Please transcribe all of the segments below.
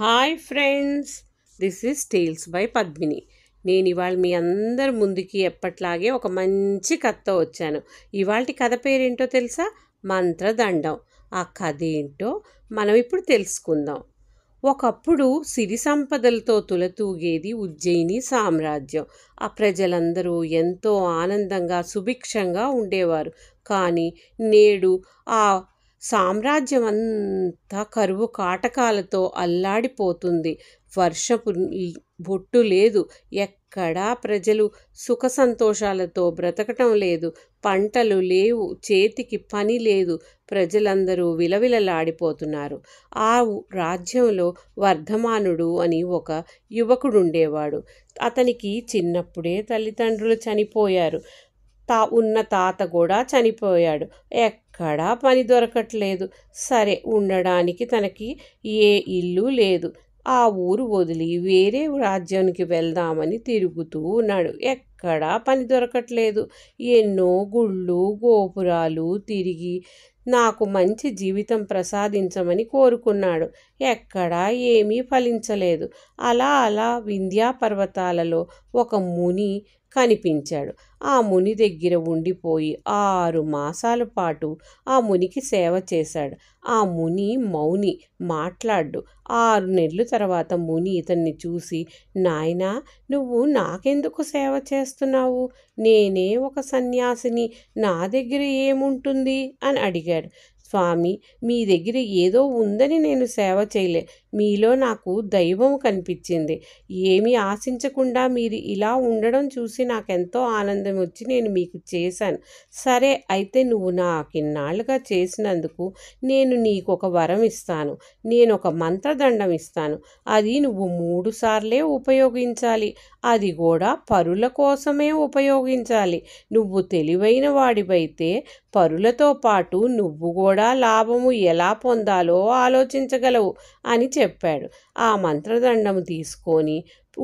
hi friends this is tales by Padmini నేను ఇవాళ మీ అందరి ముందుకి ఎప్పట్లాగే ఒక మంచి కథతో వచ్చాను ఇవాళ కథ పేరేంటో తెలుసా మంత్రదండం ఆ కథ ఏంటో మనం ఇప్పుడు తెలుసుకుందాం ఒకప్పుడు సిరి సంపదలతో తులతూగేది ఉజ్జయిని సామ్రాజ్యం ఆ ప్రజలందరూ ఎంతో ఆనందంగా సుభిక్షంగా ఉండేవారు కానీ నేడు ఆ సామ్రాజ్యం అంతా కరువు కాటకాలతో అల్లాడిపోతుంది వర్షపు బొట్టు లేదు ఎక్కడా ప్రజలు సుఖ సంతోషాలతో బ్రతకటం లేదు పంటలు లేవు చేతికి పని లేదు ప్రజలందరూ విలవిలలాడిపోతున్నారు ఆ రాజ్యంలో వర్ధమానుడు అని ఒక యువకుడు ఉండేవాడు అతనికి చిన్నప్పుడే తల్లిదండ్రులు చనిపోయారు తా ఉన్న తాత కూడా చనిపోయాడు ఎక్కడా పని దొరకట్లేదు సరే ఉండడానికి తనకి ఏ ఇల్లు లేదు ఆ ఊరు వదిలి వేరే రాజ్యానికి వెళ్దామని తిరుగుతూ ఉన్నాడు ఎక్కడా పని దొరకట్లేదు ఎన్నో గుళ్ళు గోపురాలు తిరిగి నాకు మంచి జీవితం ప్రసాదించమని కోరుకున్నాడు ఎక్కడా ఏమీ ఫలించలేదు అలా అలా వింధ్యా పర్వతాలలో ఒక ముని కనిపించాడు ఆ ముని దగ్గర ఉండిపోయి ఆరు మాసాల పాటు ఆ మునికి సేవ చేశాడు ఆ ముని మౌని మాట్లాడు ఆరు నెలల తర్వాత ముని ఇతన్ని చూసి నాయనా నువ్వు నాకెందుకు సేవ చేస్తున్నావు నేనే ఒక సన్యాసిని నా దగ్గర ఏముంటుంది అని అడిగాడు స్వామి మీ దగ్గర ఏదో ఉందని నేను సేవ చేయలే మీలో నాకు దైవం కనిపించింది ఏమీ ఆశించకుండా మీరు ఇలా ఉండడం చూసి నాకెంతో ఆనందం వచ్చి నేను మీకు చేశాను సరే అయితే నువ్వు నాకు ఇన్నాళ్ళుగా చేసినందుకు నేను నీకు ఒక వరం ఇస్తాను నేను ఒక మంత్రదండం ఇస్తాను అది నువ్వు మూడు సార్లే ఉపయోగించాలి అది కూడా పరుల కోసమే ఉపయోగించాలి నువ్వు తెలివైన వాడివైతే పరులతో పాటు నువ్వు కూడా లాభము ఎలా పొందాలో ఆలోచించగలవు అని చెప్పాడు ఆ మంత్రదండం తీసుకొని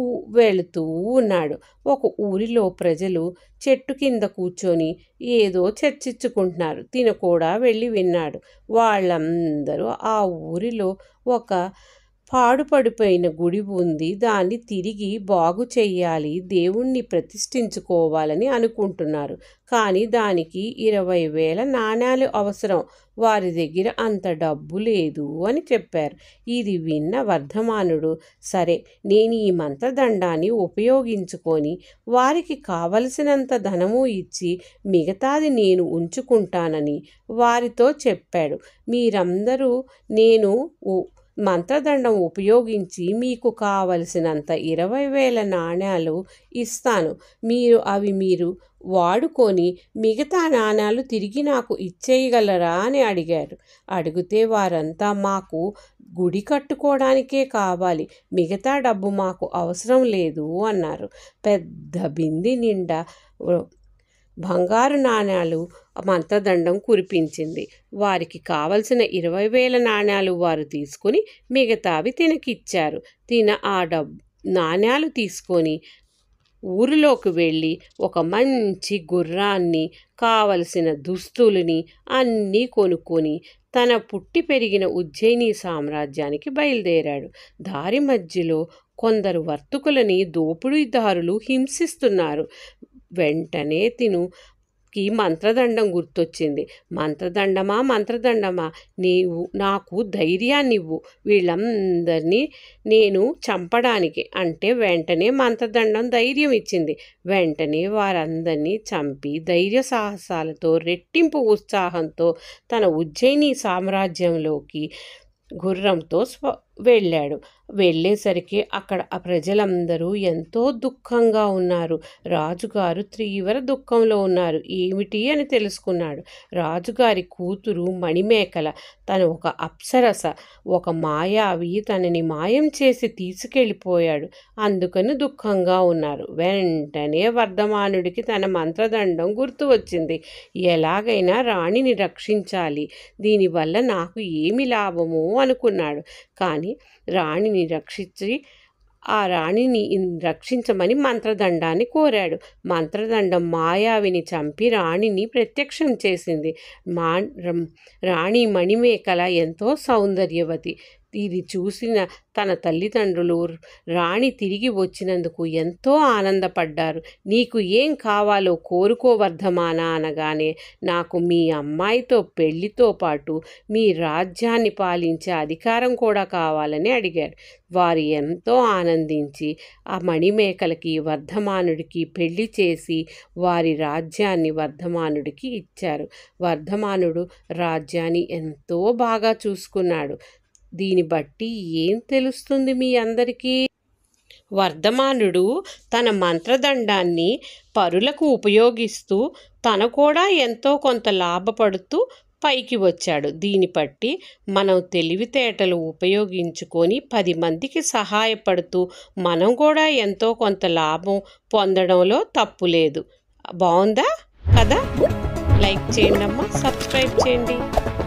వెళుతూ ఉన్నాడు ఒక ఊరిలో ప్రజలు చెట్టు కింద కూర్చొని ఏదో చర్చించుకుంటున్నారు తిన కూడా వెళ్ళి విన్నాడు వాళ్ళందరూ ఆ ఊరిలో ఒక పాడుపడిపోయిన గుడి ఉంది దాన్ని తిరిగి బాగు చెయ్యాలి దేవుణ్ణి ప్రతిష్ఠించుకోవాలని అనుకుంటున్నారు కానీ దానికి ఇరవై వేల నాణ్యాలు అవసరం వారి దగ్గర అంత డబ్బు లేదు అని చెప్పారు ఇది విన్న వర్ధమానుడు సరే నేను ఈ మంత్రదండాన్ని ఉపయోగించుకొని వారికి కావలసినంత ధనము ఇచ్చి మిగతాది నేను ఉంచుకుంటానని వారితో చెప్పాడు మీరందరూ నేను మంత్రదండం ఉపయోగించి మీకు కావలసినంత ఇరవై వేల నాణ్యాలు ఇస్తాను మీరు అవి మీరు వాడుకొని మిగతా నాణ్యాలు తిరిగి నాకు ఇచ్చేయగలరా అని అడిగారు అడిగితే వారంతా మాకు గుడి కట్టుకోవడానికే కావాలి మిగతా డబ్బు మాకు అవసరం లేదు అన్నారు పెద్ద బింది నిండా బంగారు నాణ్యాలు మంత్రదండం కురిపించింది వారికి కావలసిన ఇరవై వేల నాణ్యాలు వారు తీసుకుని మిగతావి తినకిచ్చారు తిన ఆ డబ్ నాణ్యాలు తీసుకొని ఊరిలోకి వెళ్ళి ఒక మంచి గుర్రాన్ని కావలసిన దుస్తులని అన్నీ కొనుక్కొని తన పుట్టి పెరిగిన ఉజ్జయిని సామ్రాజ్యానికి బయలుదేరాడు దారి మధ్యలో కొందరు వర్తకులని దోపిడీదారులు హింసిస్తున్నారు వెంటనే తిను కి మంత్రదండం గుర్తొచ్చింది మంత్రదండమా మంత్రదండమా నీవు నాకు ధైర్యాన్నివ్వు వీళ్ళందరినీ నేను చంపడానికి అంటే వెంటనే మంత్రదండం ధైర్యం ఇచ్చింది వెంటనే వారందరినీ చంపి ధైర్య సాహసాలతో రెట్టింపు ఉత్సాహంతో తన ఉజ్జయిని సామ్రాజ్యంలోకి గుర్రంతో స్వ వెళ్ళాడు వెళ్ళేసరికి అక్కడ ఆ ప్రజలందరూ ఎంతో దుఃఖంగా ఉన్నారు రాజుగారు తీవ్ర దుఃఖంలో ఉన్నారు ఏమిటి అని తెలుసుకున్నాడు రాజుగారి కూతురు మణిమేకల తను ఒక అప్సరస ఒక మాయావి తనని మాయం చేసి తీసుకెళ్ళిపోయాడు అందుకని దుఃఖంగా ఉన్నారు వెంటనే వర్ధమానుడికి తన మంత్రదండం గుర్తు వచ్చింది ఎలాగైనా రాణిని రక్షించాలి దీనివల్ల నాకు ఏమి లాభము అనుకున్నాడు కానీ రాణిని రక్షించి ఆ రాణిని రక్షించమని మంత్రదండాన్ని కోరాడు మంత్రదండం మాయావిని చంపి రాణిని ప్రత్యక్షం చేసింది మా రాణి మణిమేకల ఎంతో సౌందర్యవతి ఇది చూసిన తన తల్లిదండ్రులు రాణి తిరిగి వచ్చినందుకు ఎంతో ఆనందపడ్డారు నీకు ఏం కావాలో కోరుకో వర్ధమాన అనగానే నాకు మీ అమ్మాయితో పెళ్లితో పాటు మీ రాజ్యాన్ని పాలించే అధికారం కూడా కావాలని అడిగారు వారు ఎంతో ఆనందించి ఆ మణిమేకలకి వర్ధమానుడికి పెళ్లి చేసి వారి రాజ్యాన్ని వర్ధమానుడికి ఇచ్చారు వర్ధమానుడు రాజ్యాన్ని ఎంతో బాగా చూసుకున్నాడు దీన్ని బట్టి ఏం తెలుస్తుంది మీ అందరికీ వర్ధమానుడు తన మంత్రదండాన్ని పరులకు ఉపయోగిస్తూ తన కూడా ఎంతో కొంత లాభపడుతూ పైకి వచ్చాడు దీన్ని బట్టి మనం తెలివితేటలు ఉపయోగించుకొని పది మందికి సహాయపడుతూ మనం కూడా ఎంతో కొంత లాభం పొందడంలో తప్పు లేదు బాగుందా కదా లైక్ చేయండి అమ్మా సబ్స్క్రైబ్ చేయండి